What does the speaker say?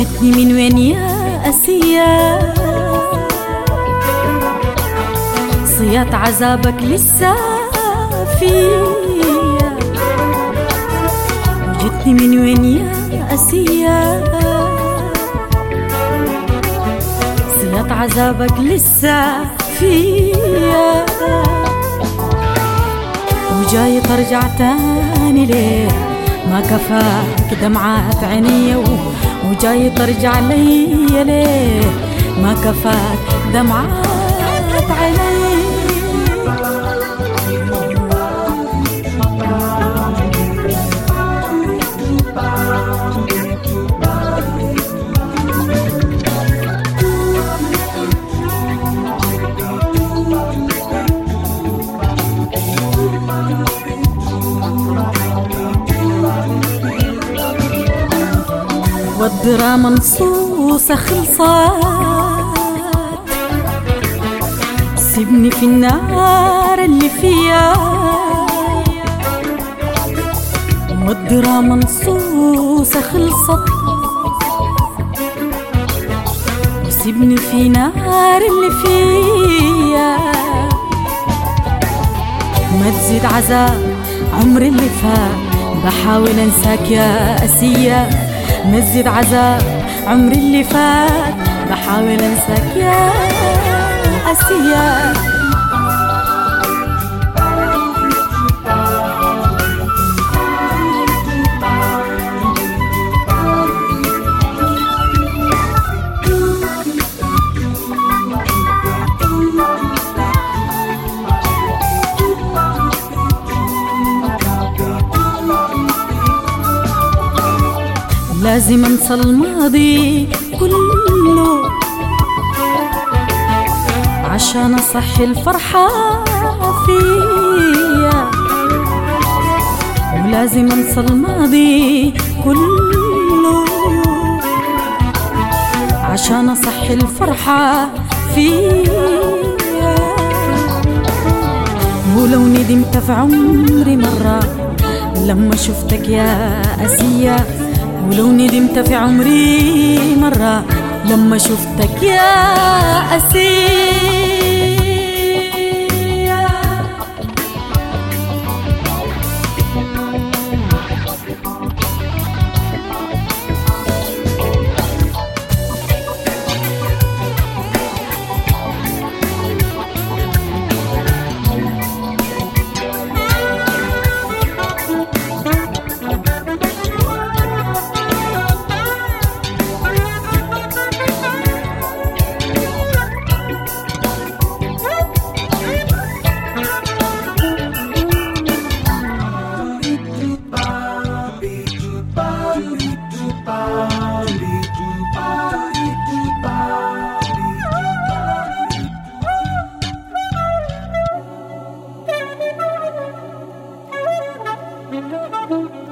جتني من وين يا أسيا صيات عذابك لسه فيا جتني من وين يا أسيا صيات عذابك لسه فيا وجاي ترجع تاني ليه ما كفاك دمعات عيني وجاي ترجع لي ليه ما كفاك دمعات عيني والدراما نصوصة خلصت سيبني في النار اللي فيها والدراما نصوصة خلصت وسيبني في نار اللي فيها ما تزيد عذاب عمري اللي فات بحاول انساك يا اسيه مزيد عذاب عمري اللي فات بحاول انساك يا اسيا لازم انسى الماضي كله عشان اصحي الفرحة فيا ولازم انسى الماضي كله عشان اصحي الفرحة فيا ولو ندمت في عمري مرة لما شفتك يا أسيا ولو ندمت في عمري مرة لما شفتك يا أسير Thank you.